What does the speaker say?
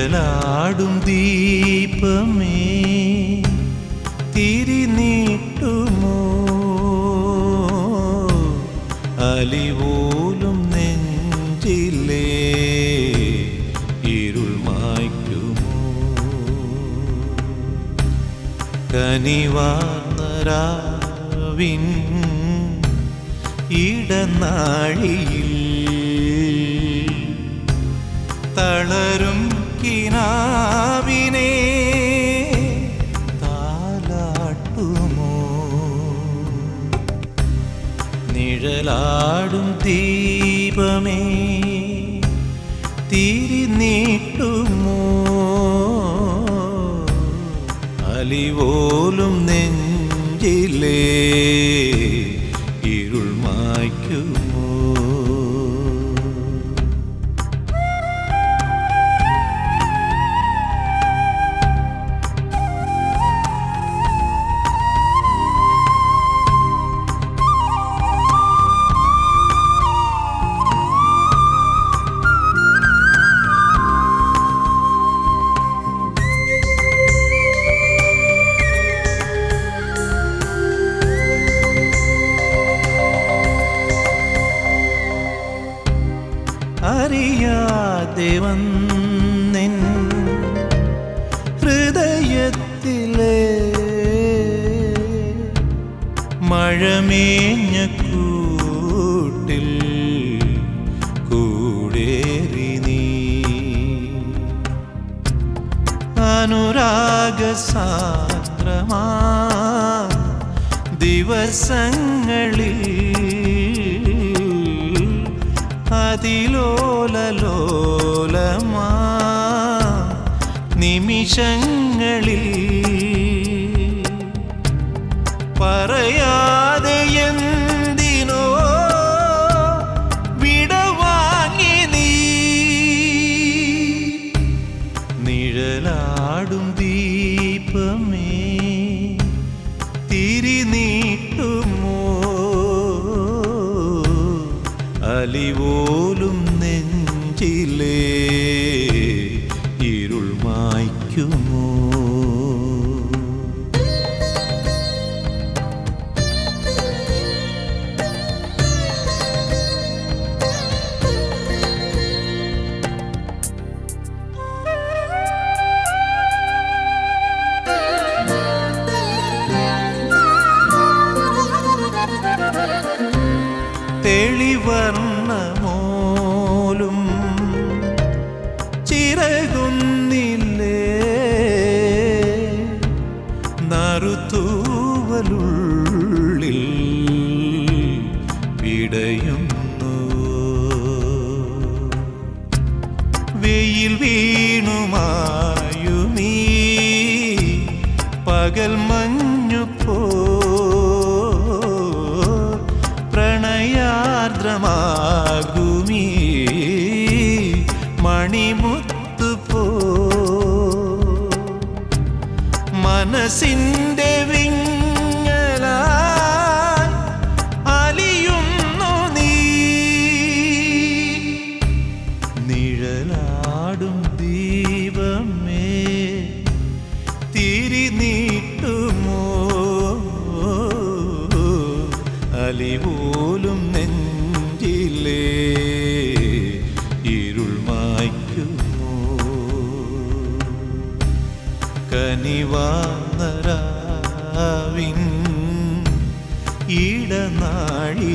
നിഴലാടും ദീപമേ തിരിനീട്ടുമോ അലിപോലും നെഞ്ചിലേ ഇരുൾ മായ്ക്കുമോ കനിവാർന്നരാവിൻ ഇടനാഴിയിൽ തളരും കിനാവിനെ താലാട്ടുമോ നിഴലാടും ദീപമേ തിരിനീട്ടുമോ അലിപോലും നെഞ്ചിലേ ഇരുൾ മായ്ക്കുമോ അറിയാതെ വന്നിൻ ഹൃദയത്തിലെ മഴമേഞ്ഞ കൂട്ടിൽ കൂടേറി നീ അനുരാഗസാന്ദ്രമാ ദിവസങ്ങളിൽ അതിലോലലോലമാ നിമിഷങ്ങളിൽ പറയാതെ എന്തിനോ വിടവാങ്ങി നീ നിഴലാടും ദീപമേ തിരിനീട്ടുമോ അലിപോലും നെഞ്ചിലേ ഇരുൾ മായ്ക്കുമോ തെളിവർണ്ണമോലും ചിറകുന്നില്ലേ നറുത്തൂവലുള്ളിൽ പിടയുന്നു വെയിൽ വീണുമായുമീ പകൽ മഞ്ഞുപോ പ്രണയാർദ്രമാകുമീ മണിമുത്തു പോ മനസ്സിൻ്റെ വിങ്ങല അലിയുന്നു നീ നിഴലാടും ദീപമേ തിരിനീട്ടുമോ അലിപോലും നെഞ്ചിലേ ഇരുൾ മായ്ക്കുമോ കനിവാർന്നരാവിൻ ഇടനാഴി